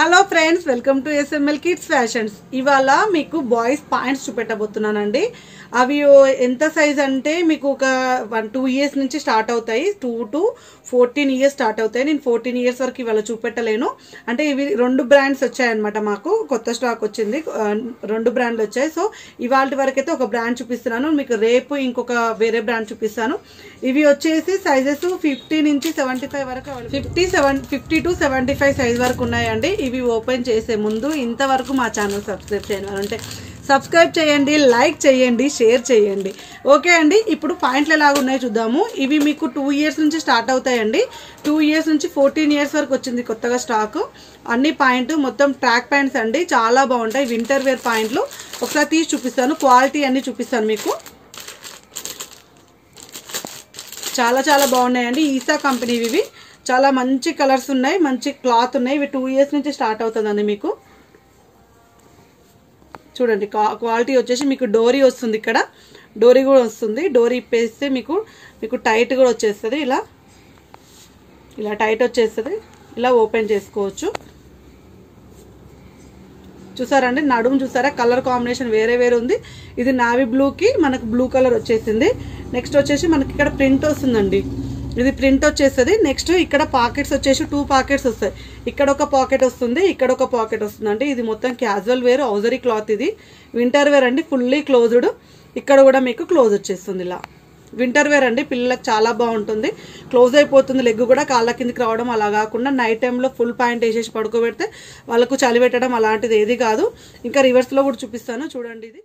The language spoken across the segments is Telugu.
hello friends welcome to SML kids fashions ఇవాళ మీకు బాయ్స్ పాయింట్స్ చూపెట్టబోతున్నానండి అవి ఓ- ఎంత సైజ్ అంటే మీకు ఒక వన్ టూ ఇయర్స్ నుంచి స్టార్ట్ అవుతాయి two to fourteen years start అవుతాయి నేను ఫోర్టీన్ ఇయర్స్ వరకు ఇవాళ చూపెట్టలేను అంటే ఇవి రెండు బ్రాండ్స్ వచ్చాయన్నమాట మాకు కొత్త స్టాక్ వచ్చింది ఆ, రెండు బ్రాండ్లు వచ్చాయి సో ఇవాళ వరకు అయితే ఒక బ్రాండ్ చూపిస్తున్నాను మీకు రేపు ఇంకొక వేరే బ్రాండ్ చూపిస్తాను ఇవి వచ్చేసి సైజెస్ ఫిఫ్టీ నుంచి సెవెంటీ ఫైవ్ వరకు fifty seven fifty to seventy five size వరకు ఉన్నాయండి ఇవి ఓపెన్ చేసే ముందు ఇంతవరకు మా ఛానల్ సబ్స్క్రైబ్ చేయని వారు అంటే సబ్స్క్రైబ్ చేయండి లైక్ చేయండి షేర్ చేయండి ఓకే అండి ఇప్పుడు పాయింట్లు ఎలాగ ఉన్నాయో చూద్దాము ఇవి మీకు టూ ఇయర్స్ నుంచి స్టార్ట్ అవుతాయండి టూ ఇయర్స్ నుంచి ఫోర్టీన్ ఇయర్స్ వరకు వచ్చింది కొత్తగా స్టాక్ అన్ని పాయింట్ మొత్తం ట్రాక్ ప్యాంట్స్ అండి చాలా బాగుంటాయి వింటర్ వేర్ పాయింట్లు ఒకసారి తీసి చూపిస్తాను క్వాలిటీ అన్ని చూపిస్తాను మీకు చాలా చాలా బాగున్నాయండి ఈసా కంపెనీ ఇవి చాలా మంచి కలర్స్ ఉన్నాయి మంచి క్లాత్ ఉన్నాయి ఇవి టూ ఇయర్స్ నుంచి స్టార్ట్ అవుతుందండి మీకు చూడండి క్వా- క్వాలిటీ వచ్చేసి మీకు డోరీ వస్తుంది ఇక్కడ డోరీ కూడా వస్తుంది డోరీ ఇప్పేస్తే మీకు మీకు టైట్ కూడా వచ్చేస్తుంది ఇలా ఇలా టైట్ వచ్చేస్తుంది ఇలా ఓపెన్ చేసుకోవచ్చు చూసారండి నడుము చూసారా కలర్ కాంబినేషన్ వేరే వేరే ఉంది ఇది నావీ బ్లూకి మనకు బ్లూ కలర్ వచ్చేసింది నెక్స్ట్ వచ్చేసి మనకి ఇక్కడ ప్రింట్ వస్తుందండి ఇది ప్రింట్ వచ్చేస్తుంది నెక్స్ట్ ఇక్కడ పాకెట్స్ వచ్చేసి టూ పాకెట్స్ వస్తాయి ఇక్కడ ఒక పాకెట్ వస్తుంది ఇక్కడ ఒక పాకెట్ వస్తుంది అంటే ఇది మొత్తం క్యాజువల్ వేర్ ఔజరీ క్లాత్ ఇది వింటర్ వేర్ అండి ఫుల్లీ క్లోజ్డ్ ఇక్కడ కూడా మీకు క్లోజ్ వచ్చేస్తుంది ఇలా వింటర్ వేర్ అండి పిల్లలకు చాలా బాగుంటుంది క్లోజ్ అయిపోతుంది లెగ్ కూడా కాళ్ళ కిందకి రావడం అలా కాకుండా నైట్ టైంలో ఫుల్ పాయింట్ వేసేసి పడుకోబెడితే వాళ్ళకు చలి పెట్టడం అలాంటిది ఏది కాదు ఇంకా రివర్స్లో కూడా చూపిస్తాను చూడండి ఇది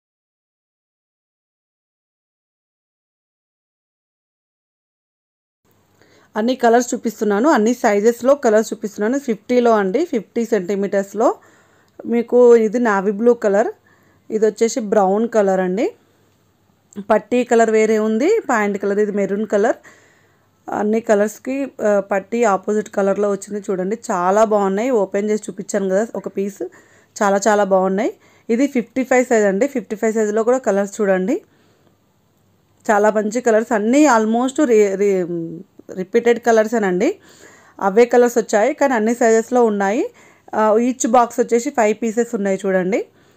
అన్ని కలర్స్ చూపిస్తున్నాను అన్ని సైజెస్లో కలర్స్ చూపిస్తున్నాను ఫిఫ్టీలో అండి ఫిఫ్టీ సెంటీమీటర్స్లో మీకు ఇది నావీ బ్లూ కలర్ ఇది వచ్చేసి బ్రౌన్ కలర్ అండి పట్టీ కలర్ వేరే ఉంది ప్యాంట్ కలర్ ఇది మెరూన్ కలర్ అన్ని కలర్స్కి ఆ, పట్టీ ఆపోజిట్ కలర్లో వచ్చింది చూడండి చాలా బాగున్నాయి ఓపెన్ చేసి చూపించాను కదా ఒక పీస్ చాలా చాలా బాగున్నాయి ఇది ఫిఫ్టీ ఫైవ్ సైజ్ అండి ఫిఫ్టీ ఫైవ్ సైజ్లో కూడా కలర్స్ చూడండి చాలా మంచి కలర్స్ అన్నీ ఆల్మోస్ట్ రిపీటెడ్ కలర్స్ అండి అవే కలర్స్ వచ్చాయి కానీ అన్ని సైజెస్లో ఉన్నాయి ఈచ్ బాక్స్ వచ్చేసి ఫైవ్ పీసెస్ ఉన్నాయి చూడండి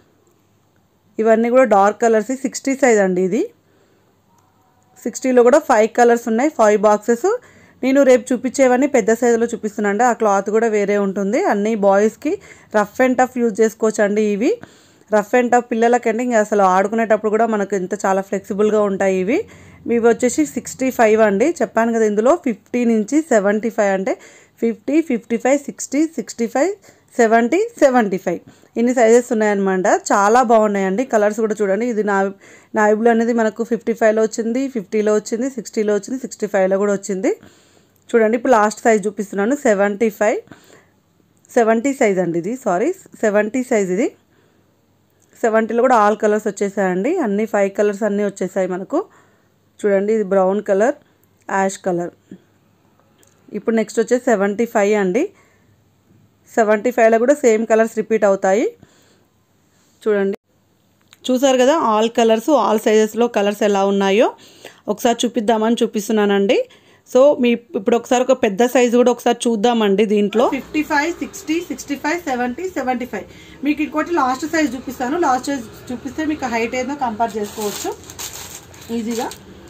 ఇవన్నీ కూడా డార్క్ కలర్స్ సిక్స్టీ సైజ్ అండి ఇది సిక్స్టీలో కూడా ఫైవ్ కలర్స్ ఉన్నాయి ఫైవ్ బాక్సెస్ నేను రేపు చూపించేవన్నీ పెద్ద సైజులో చూపిస్తున్నాను ఆ క్లాత్ కూడా వేరే ఉంటుంది అన్ని బాయ్స్కి రఫ్ అండ్ టఫ్ యూజ్ చేసుకోవచ్చు అండి ఇవి రఫ్ అండ్ టఫ్ పిల్లలకంటే ఇంకా అసలు ఆడుకునేటప్పుడు కూడా మనకు ఎంత చాలా ఫ్లెక్సిబుల్గా ఉంటాయి ఇవి ఇవి వచ్చేసి సిక్స్టీ ఫైవ్ అండి చెప్పాను కదా ఇందులో ఫిఫ్టీ నుంచి సెవెంటీ ఫైవ్ అంటే fifty fifty five sixty sixty five seventy seventy five ఇన్ని సైజెస్ ఉన్నాయన్నమాట చాలా బాగున్నాయండి కలర్స్ కూడా చూడండి ఇది నా నావీ బ్లూ అనేది మనకు ఫిఫ్టీ ఫైవ్లో వచ్చింది ఫిఫ్టీలో వచ్చింది సిక్స్టీలో వచ్చింది సిక్స్టీ ఫైవ్లో కూడా వచ్చింది చూడండి ఇప్పుడు లాస్ట్ సైజ్ చూపిస్తున్నాను సెవెంటీ ఫైవ్ సెవెంటీ సైజ్ అండి ఇది సారీ సెవెంటీ సైజ్ ఇది సెవెంటీలో కూడా ఆల్ కలర్స్ వచ్చేసాయండి అన్ని ఫైవ్ కలర్స్ అన్నీ వచ్చేసాయి మనకు చూడండి ఇది బ్రౌన్ కలర్ యాష్ కలర్ ఇప్పుడు నెక్స్ట్ వచ్చేసి సెవెంటీ ఫైవ్ అండి సెవెంటీ ఫైవ్లో కూడా సేమ్ కలర్స్ రిపీట్ అవుతాయి చూడండి చూసారు కదా ఆల్ కలర్స్ ఆల్ సైజెస్లో కలర్స్ ఎలా ఉన్నాయో ఒకసారి చూపిద్దామని చూపిస్తున్నానండి సో మీ ఇప్పుడు ఒకసారి ఒక పెద్ద సైజు కూడా ఒకసారి చూద్దామండి దీంట్లో fifty five sixty sixty five seventy seventy five మీకు ఇంకోటి లాస్ట్ సైజ్ చూపిస్తాను లాస్ట్ సైజ్ చూపిస్తే మీకు హైట్ ఏదో కంపేర్ చేసుకోవచ్చు ఈజీగా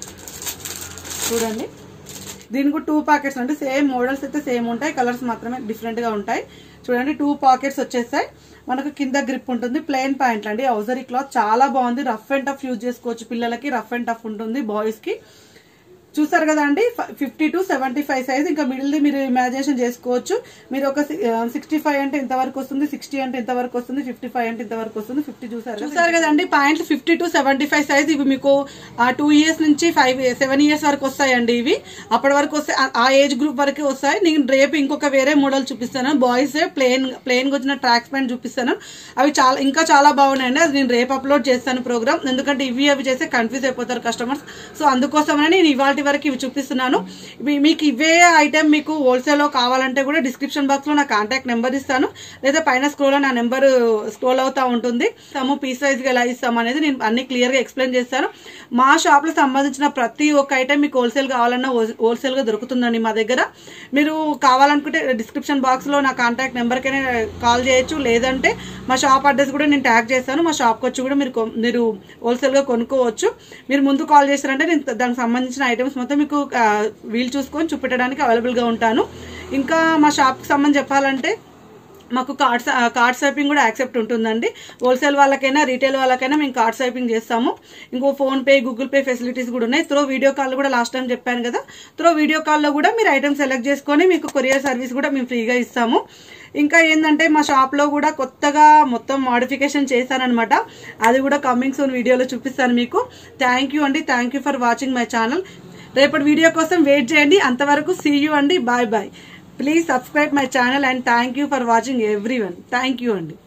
చూడండి దీనికి కూడా టూ పాకెట్స్ అంటే సేమ్ మోడల్స్ అయితే సేమ్ ఉంటాయి కలర్స్ మాత్రమే డిఫరెంట్ గా ఉంటాయి చూడండి టూ పాకెట్స్ వచ్చేస్తాయి మనకు కింద గ్రిప్ ఉంటుంది ప్లెయిన్ ప్యాంట్లు అండి ఔజరీ క్లాత్ చాలా బాగుంది రఫ్ అండ్ టఫ్ యూజ్ చేసుకోవచ్చు పిల్లలకి రఫ్ అండ్ టఫ్ ఉంటుంది బాయ్స్ కి చూసారు కదా అండి fifty to seventy five size ఇంకా మిడిల్ది మీరు ఇమాజినేషన్ చేసుకోవచ్చు మీరు ఒక సిక్స్టీ ఫైవ్ అంటే ఇంతవరకు వస్తుంది సిక్స్టీ అంటే ఇంతవరకు వస్తుంది ఫిఫ్టీ ఫైవ్ అంటే ఇంతవరకు వస్తుంది ఫిఫ్టీ చూసారు చూసారు కదండి పాయింట్లు fifty to seventy five size ఇవి మీకు టూ ఇయర్స్ నుంచి ఫైవ్ సెవెన్ ఇయర్స్ వరకు వస్తాయండి ఇవి అప్పటి వరకు వస్తాయి ఆ- ఆ ఏజ్ గ్రూప్ వరకు వస్తాయి నేను రేపు ఇంకొక వేరే మోడల్ చూపిస్తాను బాయ్స్ ప్లేన్ ప్లేన్ వచ్చిన ట్రాక్స్ ప్యాంట్ చూపిస్తాను అవి చాలా ఇంకా చాలా బాగున్నాయండి అది నేను రేపు అప్లోడ్ చేస్తాను ప్రోగ్రామ్ ఎందుకంటే ఇవి అవి చేస్తే కన్ఫ్యూజ్ అయిపోతారు కస్టమర్స్ సో అందుకోసమని నేను ఇవాళ వరకు ఇవి చూపిస్తున్నాను ఇవి- మీకు ఇవే ఐటెం మీకు హోల్సేల్లో కావాలంటే కూడా డిస్క్రిప్షన్ బాక్స్లో నా కాంటాక్ట్ నెంబర్ ఇస్తాను లేదా పైన స్క్రోల్లో నా నెంబర్ స్క్రోల్ అవుతా ఉంటుంది తాము పీస్ వైజ్గా ఎలా ఇస్తాం అనేది నేను అన్ని క్లియర్గా ఎక్స్ప్లెయిన్ చేస్తాను మా షాప్లో సంబంధించిన ప్రతి ఒక్క ఐటెం మీకు హోల్సేల్ కావాలన్నా హోల్- హోల్సేల్గా దొరుకుతుందండి మా దగ్గర మీరు కావాలనుకుంటే డిస్క్రిప్షన్ బాక్స్లో నా కాంటాక్ట్ నెంబర్కైనా కాల్ చేయొచ్చు లేదంటే మా షాప్ అడ్రస్ కూడా నేను ట్యాగ్ చేస్తాను మా షాప్కి వచ్చి కూడా మీరు కొ- మీరు హోల్సేల్గా కొనుక్కోవచ్చు మీరు ముందు కాల్ చేశారంటే నేను దానికి సంబంధించిన ఐటమ్స్ మొత్తం మీకు ఆ, వీలు చూసుకొని చూపెట్టడానికి అవైలబుల్గా ఉంటాను ఇంకా మా షాప్కి సంబంధించి చెప్పాలంటే మాకు కార్డ్ కార్డ్ స్వైపింగ్ కూడా యాక్సెప్ట్ ఉంటుందండి హోల్సేల్ వాళ్ళకైనా రీటైల్ వాళ్ళకైనా మేము కార్డ్ స్వైపింగ్ చేస్తాము ఇంకో ఫోన్పే గూగుల్ పే ఫెసిలిటీస్ కూడా ఉన్నాయి త్రో వీడియో కాల్ కూడా లాస్ట్ టైం చెప్పాను కదా త్రో వీడియో కాల్లో కూడా మీరు ఐటమ్ సెలెక్ట్ చేసుకొని మీకు కొరియర్ సర్వీస్ కూడా మేము ఫ్రీగా ఇస్తాము ఇంకా ఏంటంటే మా షాప్లో కూడా కొత్తగా మొత్తం మాడిఫికేషన్ చేశానమాట అది కూడా కమింగ్ సూన్ వీడియోలో చూపిస్తాను మీకు థ్యాంక్ యూ అండి thank you for watching my channel రేపటి వీడియో కోసం వెయిట్ చేయండి అంతవరకు సీ యూ అండి bye bye please subscribe my channel and thank you for watching everyone thank you అండి